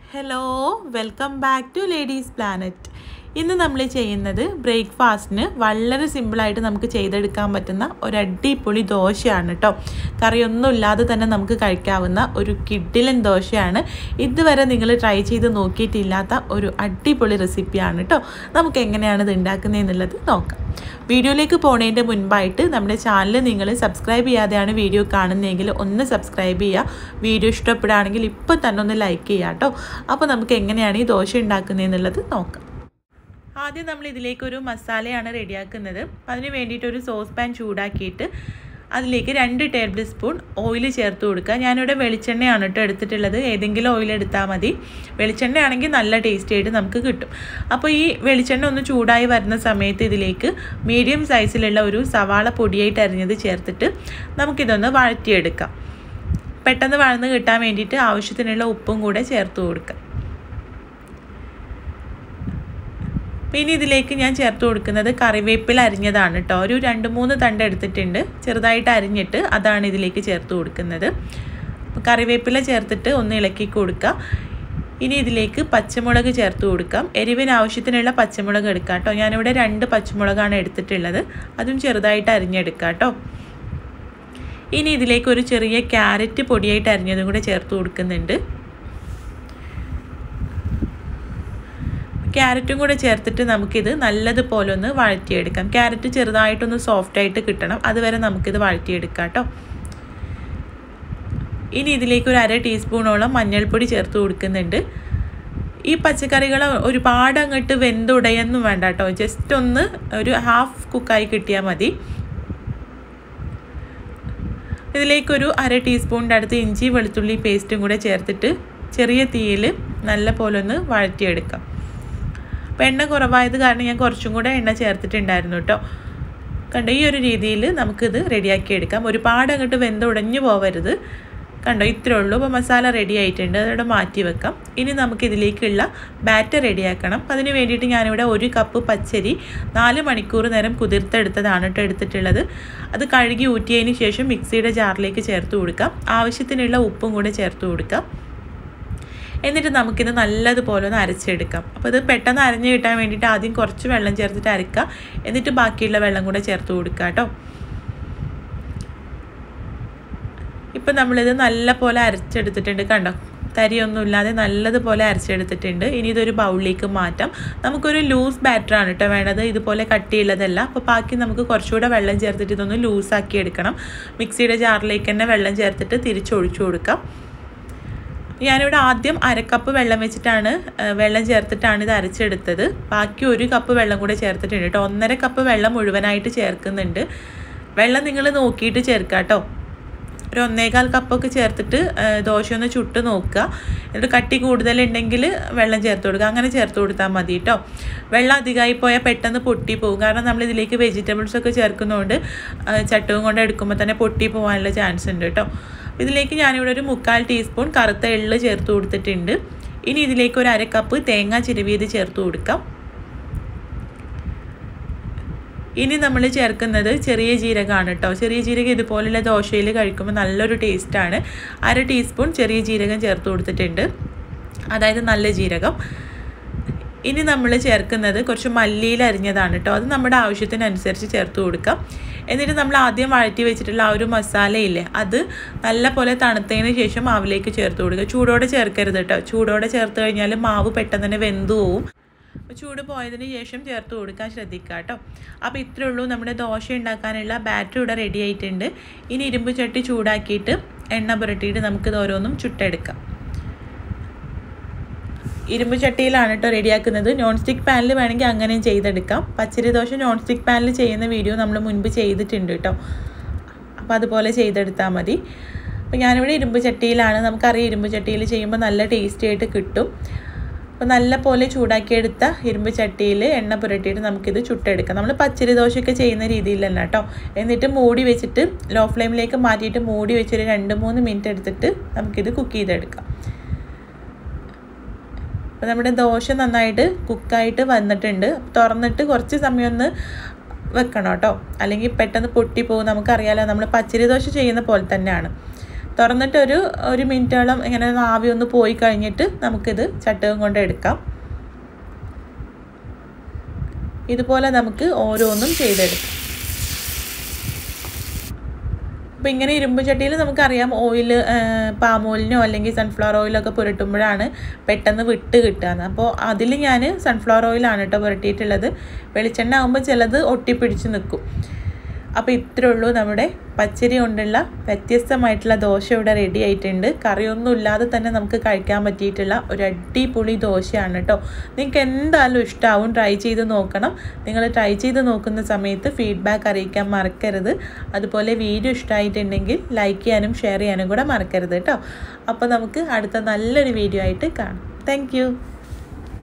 hello welcome back to ladies planet ഇന്ന് നമ്മൾ ചെയ്യുന്നത് ബ്രേക്ക്ഫാസ്റ്റിന് വളരെ സിമ്പിളായിട്ട് നമുക്ക് ചെയ്തെടുക്കാൻ പറ്റുന്ന ഒരു അടിപൊളി ദോശയാണ് കേട്ടോ കറിയൊന്നും ഇല്ലാതെ തന്നെ നമുക്ക് കഴിക്കാവുന്ന ഒരു കിഡിലൻ ദോശയാണ് ഇതുവരെ നിങ്ങൾ ട്രൈ ചെയ്ത് നോക്കിയിട്ടില്ലാത്ത ഒരു അടിപൊളി റെസിപ്പിയാണ് കേട്ടോ നമുക്ക് എങ്ങനെയാണ് ഇത് ഉണ്ടാക്കുന്നതെന്നുള്ളത് നോക്കാം വീഡിയോയിലേക്ക് പോണതിൻ്റെ മുൻപായിട്ട് നമ്മുടെ ചാനൽ നിങ്ങൾ സബ്സ്ക്രൈബ് ചെയ്യാതെയാണ് വീഡിയോ കാണുന്നതെങ്കിൽ ഒന്ന് സബ്സ്ക്രൈബ് ചെയ്യുക വീഡിയോ ഇഷ്ടപ്പെടുകയാണെങ്കിൽ ഇപ്പോൾ തന്നെ ഒന്ന് ലൈക്ക് ചെയ്യുക കേട്ടോ അപ്പോൾ നമുക്ക് എങ്ങനെയാണ് ഈ ദോശ ഉണ്ടാക്കുന്നതെന്നുള്ളത് നോക്കാം ആദ്യം നമ്മൾ ഇതിലേക്കൊരു മസാലയാണ് റെഡിയാക്കുന്നത് അതിന് വേണ്ടിയിട്ട് ഒരു സോസ് പാൻ ചൂടാക്കിയിട്ട് അതിലേക്ക് രണ്ട് ടേബിൾ സ്പൂൺ ഓയിൽ ചേർത്ത് കൊടുക്കുക ഞാനിവിടെ വെളിച്ചെണ്ണയാണ് കേട്ടോ എടുത്തിട്ടുള്ളത് ഏതെങ്കിലും ഓയിൽ എടുത്താൽ മതി വെളിച്ചെണ്ണ ആണെങ്കിൽ നല്ല ടേസ്റ്റി ആയിട്ട് നമുക്ക് കിട്ടും അപ്പോൾ ഈ വെളിച്ചെണ്ണ ഒന്ന് ചൂടായി വരുന്ന സമയത്ത് ഇതിലേക്ക് മീഡിയം സൈസിലുള്ള ഒരു സവാള പൊടിയായിട്ട് അരിഞ്ഞത് ചേർത്തിട്ട് നമുക്കിതൊന്ന് വഴറ്റിയെടുക്കാം പെട്ടെന്ന് വഴന്ന് കിട്ടാൻ വേണ്ടിയിട്ട് ആവശ്യത്തിനുള്ള ഉപ്പും കൂടെ ചേർത്ത് കൊടുക്കാം പിന്നെ ഇതിലേക്ക് ഞാൻ ചേർത്ത് കൊടുക്കുന്നത് കറിവേപ്പില അരിഞ്ഞതാണ് കേട്ടോ ഒരു രണ്ട് മൂന്ന് തണ്ട് എടുത്തിട്ടുണ്ട് ചെറുതായിട്ട് അരിഞ്ഞിട്ട് അതാണ് ഇതിലേക്ക് ചേർത്ത് കൊടുക്കുന്നത് കറിവേപ്പില ചേർത്തിട്ട് ഒന്ന് ഇളക്കി കൊടുക്കുക ഇനി ഇതിലേക്ക് പച്ചമുളക് ചേർത്ത് കൊടുക്കാം എരിവിന് ആവശ്യത്തിനുള്ള പച്ചമുളക് എടുക്കാം കേട്ടോ ഞാനിവിടെ രണ്ട് പച്ചമുളകാണ് എടുത്തിട്ടുള്ളത് അതും ചെറുതായിട്ട് അരിഞ്ഞെടുക്കാം കേട്ടോ ഇനി ഇതിലേക്ക് ഒരു ചെറിയ ക്യാരറ്റ് പൊടിയായിട്ട് അരിഞ്ഞതും കൂടെ ചേർത്ത് കൊടുക്കുന്നുണ്ട് ക്യാരറ്റും കൂടെ ചേർത്തിട്ട് നമുക്കിത് നല്ലതുപോലെ ഒന്ന് വഴറ്റിയെടുക്കാം ക്യാരറ്റ് ചെറുതായിട്ടൊന്ന് സോഫ്റ്റായിട്ട് കിട്ടണം അതുവരെ നമുക്കിത് വഴറ്റിയെടുക്കാം കേട്ടോ ഇനി ഇതിലേക്ക് ഒരു അര ടീസ്പൂണോളം മഞ്ഞൾപ്പൊടി ചേർത്ത് കൊടുക്കുന്നുണ്ട് ഈ പച്ചക്കറികൾ ഒരുപാട് അങ്ങോട്ട് വെന്തുടയൊന്നും വേണ്ട കേട്ടോ ജസ്റ്റ് ഒന്ന് ഒരു ഹാഫ് കുക്കായി കിട്ടിയാൽ മതി ഇതിലേക്കൊരു അര ടീസ്പൂണിൻ്റെ അടുത്ത് ഇഞ്ചി വെളുത്തുള്ളി പേസ്റ്റും കൂടെ ചേർത്തിട്ട് ചെറിയ തീയിൽ നല്ല പോലെ ഒന്ന് വഴറ്റിയെടുക്കാം അപ്പോൾ എണ്ണ കുറവായത് കാരണം ഞാൻ കുറച്ചും കൂടെ എണ്ണ ചേർത്തിട്ടുണ്ടായിരുന്നു കേട്ടോ കണ്ടോ ഈ ഒരു രീതിയിൽ നമുക്കിത് റെഡിയാക്കി എടുക്കാം ഒരുപാട് അങ്ങോട്ട് വെന്ത് ഉടഞ്ഞു പോവരുത് കണ്ടോ ഇത്രേ ഉള്ളൂ അപ്പോൾ മസാല റെഡി ആയിട്ടുണ്ട് അതോടെ മാറ്റി വെക്കാം ഇനി നമുക്ക് ഇതിലേക്കുള്ള ബാറ്റർ റെഡിയാക്കണം അതിന് വേണ്ടിയിട്ട് ഞാനിവിടെ ഒരു കപ്പ് പച്ചരി നാല് മണിക്കൂർ നേരം കുതിർത്തെടുത്തതാണ് കേട്ടോ എടുത്തിട്ടുള്ളത് അത് കഴുകി ഊറ്റിയതിന് ശേഷം മിക്സിയുടെ ജാറിലേക്ക് ചേർത്ത് കൊടുക്കാം ആവശ്യത്തിനുള്ള ഉപ്പും കൂടെ ചേർത്ത് കൊടുക്കാം എന്നിട്ട് നമുക്കിത് നല്ലതുപോലെ ഒന്ന് അരച്ചെടുക്കാം അപ്പോൾ ഇത് പെട്ടെന്ന് അരഞ്ഞ് കിട്ടാൻ വേണ്ടിയിട്ട് ആദ്യം കുറച്ച് വെള്ളം ചേർത്തിട്ട് അരക്കുക എന്നിട്ട് ബാക്കിയുള്ള വെള്ളം കൂടെ ചേർത്ത് കൊടുക്കുക കേട്ടോ ഇപ്പം നമ്മളിത് നല്ല പോലെ അരച്ചെടുത്തിട്ടുണ്ട് കണ്ടോ തരിയൊന്നുമില്ലാതെ നല്ലതുപോലെ അരച്ചെടുത്തിട്ടുണ്ട് ഇനി ഇതൊരു ബൗളിലേക്ക് മാറ്റാം നമുക്കൊരു ലൂസ് ബാറ്ററാണ് കേട്ടോ വേണ്ടത് ഇതുപോലെ കട്ടിയുള്ളതല്ല അപ്പോൾ ബാക്കി നമുക്ക് കുറച്ചുകൂടെ വെള്ളം ചേർത്തിട്ട് ഇതൊന്ന് ലൂസാക്കി എടുക്കണം മിക്സിയുടെ ജാറിലേക്ക് തന്നെ വെള്ളം ചേർത്തിട്ട് തിരിച്ചൊഴിച്ചു കൊടുക്കാം ഞാനിവിടെ ആദ്യം അരക്കപ്പ് വെള്ളം വെച്ചിട്ടാണ് വെള്ളം ചേർത്തിട്ടാണ് ഇത് അരച്ചെടുത്തത് ബാക്കി ഒരു കപ്പ് വെള്ളം കൂടെ ചേർത്തിട്ടുണ്ട് കേട്ടോ ഒന്നര കപ്പ് വെള്ളം മുഴുവനായിട്ട് ചേർക്കുന്നുണ്ട് വെള്ളം നിങ്ങൾ നോക്കിയിട്ട് ചേർക്കുക കേട്ടോ ഒരു ഒന്നേകാൽ കപ്പൊക്കെ ചേർത്തിട്ട് ദോശ ഒന്ന് ചുട്ട് നോക്കുക എന്നിട്ട് കട്ടി കൂടുതലുണ്ടെങ്കിൽ വെള്ളം ചേർത്ത് കൊടുക്കുക അങ്ങനെ ചേർത്ത് കൊടുത്താൽ മതി കേട്ടോ വെള്ളം അധികമായി പോയാൽ പെട്ടെന്ന് പൊട്ടി പോകും കാരണം നമ്മൾ ഇതിലേക്ക് വെജിറ്റബിൾസ് ഒക്കെ ചേർക്കുന്നതുകൊണ്ട് ചട്ടവും കൊണ്ട് എടുക്കുമ്പോൾ തന്നെ പൊട്ടി പോകാനുള്ള ചാൻസ് ഉണ്ട് കേട്ടോ ഇതിലേക്ക് ഞാനിവിടെ ഒരു മുക്കാൽ ടീസ്പൂൺ കറുത്ത എള്ള് ചേർത്ത് കൊടുത്തിട്ടുണ്ട് ഇനി ഇതിലേക്ക് ഒരു അര കപ്പ് തേങ്ങ ചിരവിയത് ചേർത്ത് കൊടുക്കാം ഇനി നമ്മൾ ചേർക്കുന്നത് ചെറിയ ജീരകമാണ് കേട്ടോ ചെറിയ ജീരകം ഇതുപോലുള്ള ദോശയിൽ കഴിക്കുമ്പോൾ നല്ലൊരു ടേസ്റ്റാണ് അര ടീസ്പൂൺ ചെറിയ ജീരകം ചേർത്ത് കൊടുത്തിട്ടുണ്ട് അതായത് നല്ല ജീരകം ഇനി നമ്മൾ ചേർക്കുന്നത് കുറച്ച് മല്ലിയിൽ അരിഞ്ഞതാണ് കേട്ടോ അത് നമ്മുടെ ആവശ്യത്തിനനുസരിച്ച് ചേർത്ത് കൊടുക്കാം എന്നിട്ട് നമ്മൾ ആദ്യം വഴറ്റി വെച്ചിട്ടുള്ള ആ ഒരു മസാലയില്ലേ അത് നല്ല പോലെ തണുത്തതിന് ശേഷം മാവിലേക്ക് ചേർത്ത് കൊടുക്കുക ചൂടോടെ ചേർക്കരുത് കേട്ടോ ചൂടോടെ ചേർത്ത് കഴിഞ്ഞാൽ മാവ് പെട്ടെന്ന് തന്നെ വെന്തു പോവും ചൂട് പോയതിന് ശേഷം ചേർത്ത് കൊടുക്കാൻ ശ്രദ്ധിക്കുക കേട്ടോ അപ്പോൾ ഇത്രയേ ഉള്ളൂ നമ്മുടെ ദോശ ഉണ്ടാക്കാനുള്ള ബാറ്റർ ഇവിടെ റെഡി ആയിട്ടുണ്ട് ഇനി ഇരുമ്പ് ചട്ടി ചൂടാക്കിയിട്ട് എണ്ണ പുരട്ടിയിട്ട് നമുക്കിത് ഓരോന്നും ചുട്ടെടുക്കാം ഇരുമ്പ് ചട്ടിയിലാണ് കേട്ടോ റെഡിയാക്കുന്നത് നോൺ സ്റ്റിക്ക് പാനിൽ വേണമെങ്കിൽ അങ്ങനെയും ചെയ്തെടുക്കാം പച്ചരി ദോശ നോൺ സ്റ്റിക്ക് പാനിൽ ചെയ്യുന്ന വീഡിയോ നമ്മൾ മുൻപ് ചെയ്തിട്ടുണ്ട് കേട്ടോ അപ്പോൾ അതുപോലെ ചെയ്തെടുത്താൽ മതി അപ്പോൾ ഞാനിവിടെ ഇരുമ്പ് ചട്ടിയിലാണ് നമുക്കറിയാം ഇരുമ്പ് ചട്ടിയിൽ ചെയ്യുമ്പോൾ നല്ല ടേസ്റ്റി ആയിട്ട് കിട്ടും അപ്പോൾ നല്ല പോലെ ചൂടാക്കിയെടുത്ത ഇരുമ്പ് ചട്ടിയിൽ എണ്ണ പുരട്ടിയിട്ട് നമുക്കിത് ചുട്ടെടുക്കാം നമ്മൾ പച്ചരി ദോശയൊക്കെ ചെയ്യുന്ന രീതിയിലല്ല കേട്ടോ എന്നിട്ട് മൂടി വെച്ചിട്ട് ലോ ഫ്ലെയിമിലേക്ക് മാറ്റിയിട്ട് മൂടി വെച്ചൊരു രണ്ട് മൂന്ന് മിനിറ്റ് എടുത്തിട്ട് നമുക്കിത് കുക്ക് ചെയ്തെടുക്കാം അപ്പോൾ നമ്മുടെ ദോശ നന്നായിട്ട് കുക്കായിട്ട് വന്നിട്ടുണ്ട് തുറന്നിട്ട് കുറച്ച് സമയം ഒന്ന് വെക്കണം കേട്ടോ അല്ലെങ്കിൽ പെട്ടെന്ന് പൊട്ടിപ്പോകും നമുക്കറിയാലോ നമ്മൾ പച്ചരി ദോശ ചെയ്യുന്ന പോലെ തന്നെയാണ് തുറന്നിട്ട് ഒരു ഒരു മിനിറ്റോളം ഇങ്ങനെ ആവി ഒന്ന് പോയി കഴിഞ്ഞിട്ട് നമുക്കിത് ചട്ടകം കൊണ്ട് എടുക്കാം ഇതുപോലെ നമുക്ക് ഓരോന്നും ചെയ്തെടുക്കാം അപ്പോൾ ഇങ്ങനെ ഇരുമ്പ് ചട്ടിയിൽ നമുക്കറിയാം ഓയിൽ പാം ഓയിലിനോ അല്ലെങ്കിൽ സൺഫ്ലവർ ഓയിലൊക്കെ പുരട്ടുമ്പോഴാണ് പെട്ടെന്ന് വിട്ട് കിട്ടുകയെന്ന് അപ്പോൾ അതിൽ ഞാൻ സൺഫ്ലവർ ഓയിലാണ് കേട്ടോ പുരട്ടിയിട്ടുള്ളത് വെളിച്ചെണ്ണ ആകുമ്പോൾ ചിലത് ഒട്ടിപ്പിടിച്ച് നിൽക്കും അപ്പോൾ ഇത്രേ ഉള്ളൂ നമ്മുടെ പച്ചരി കൊണ്ടുള്ള വ്യത്യസ്തമായിട്ടുള്ള ദോശ ഇവിടെ റെഡി ആയിട്ടുണ്ട് കറിയൊന്നും ഇല്ലാതെ തന്നെ നമുക്ക് കഴിക്കാൻ പറ്റിയിട്ടുള്ള ഒരു അടിപൊളി ദോശയാണ് കേട്ടോ നിങ്ങൾക്ക് എന്തായാലും ഇഷ്ടമാവും ട്രൈ ചെയ്ത് നോക്കണം നിങ്ങൾ ട്രൈ ചെയ്ത് നോക്കുന്ന സമയത്ത് ഫീഡ്ബാക്ക് അറിയിക്കാൻ മറക്കരുത് അതുപോലെ വീഡിയോ ഇഷ്ടമായിട്ടുണ്ടെങ്കിൽ ലൈക്ക് ചെയ്യാനും ഷെയർ ചെയ്യാനും കൂടെ മറക്കരുത് കേട്ടോ അപ്പോൾ നമുക്ക് അടുത്ത നല്ലൊരു വീഡിയോ ആയിട്ട് കാണാം താങ്ക്